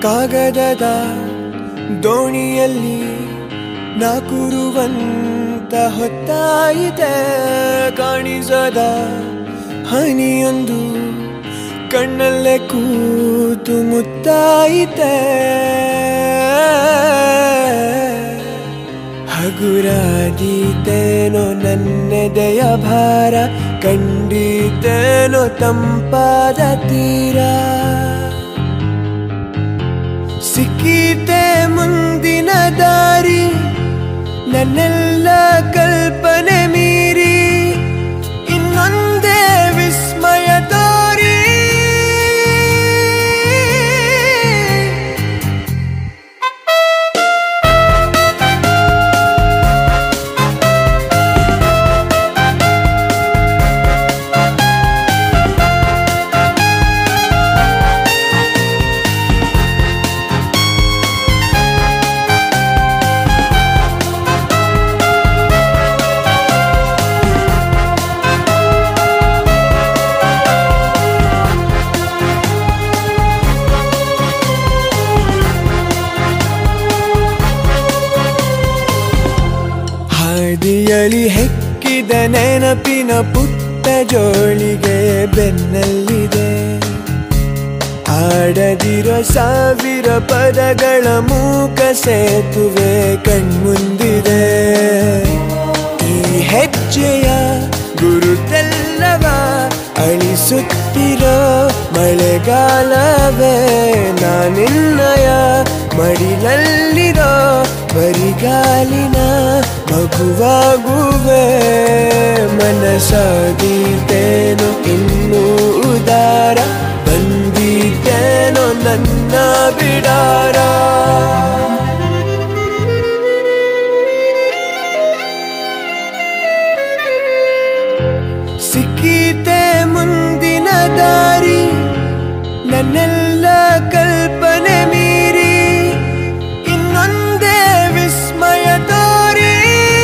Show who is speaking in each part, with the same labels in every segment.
Speaker 1: ಕಾಗದದ ದೋಣಿಯಲ್ಲಿ ನಾಕುರುವಂತ ಹೊತ್ತಾಯಿತೆ ಕಾಣಿಸದ ಹನಿಯೊಂದು ಕಣ್ಣಲ್ಲೇ ಕೂತು ಮುತ್ತಾಯಿತೆ ಹಗುರಾದೀತೇನೋ ನನ್ನೆದೆಯ ಭಾರ ಕಂಡಿತೇನೋ ತಂಪಾದ ತೀರ ಸಿಕ್ಕೀತೆ ಮುಂದಿನ ದಾರಿ ನನ್ನೆಲ್ಲ ಕಲ್ಪನೆ ಮೀರಿ ಇನ್ನೊಂದೇ ವಿಸ್ಮಯ ತೋರಿ ಹಾದಿಯಲಿ ಹೆಕ್ಕಿದ ನೆನಪಿನ ಪುಟ್ಟ ಜೋಳಿಗೆ ಬೆನ್ನಲ್ಲಿದೆ ಆಡದಿರೋ ಸಾವಿರ ಪದಗಳ ಮೂಕ ಸೇತುವೆ ಕಣ್ಮುಂದಿದೆ ಈ ಹೆಜ್ಜೆಯ ಗುರುತೆಲ್ಲವ ಅಳಿಸುತ್ತಿರೋ ಮಳೆಗಾಲವೇ ನಾನಿನ್ನಯ ಮಡಿಲಲ್ಲಿರೋ ಬರಿಗಾಲಿನ ಮಗುವಾಗುವೆ ಮನಸಾಗಿದ್ದೇನೋ ಇನ್ನೂ ಉದಾರ ಬಂದಿದ್ದೇನೋ ನನ್ನ ಬಿಡಾರ ಸಿಕ್ಕೀತೆ ಮುಂದಿನ ದಾರಿ ನನ್ನೆಲ್ಲ ಕಲ್ಪನೆ ಮೀರಿ ಇನ್ನೊಂದೇ ವಿಸ್ಮಯ ತೋರಿ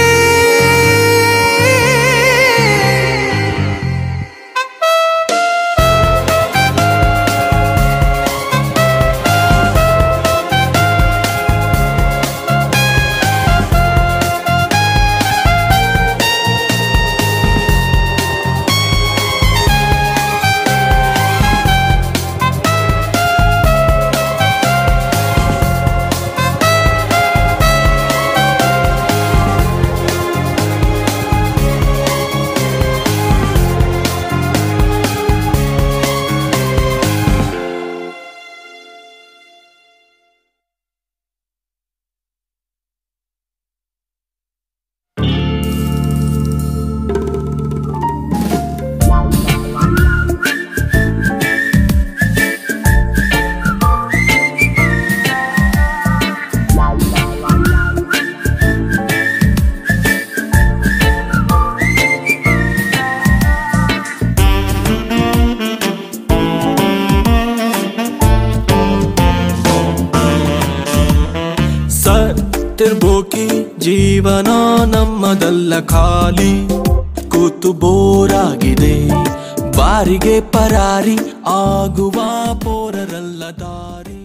Speaker 2: ಸತ್ತಿರ್ಬೋಕಿ ಜೀವನ ನಮ್ಮದಲ್ಲ ಖಾಲಿ ಕೂತು ಬೋರಾಗಿದೆ ಬಾರಿಗೆ ಪರಾರಿ ಆಗುವ ಪೋರರಲ್ಲ ದಾರಿ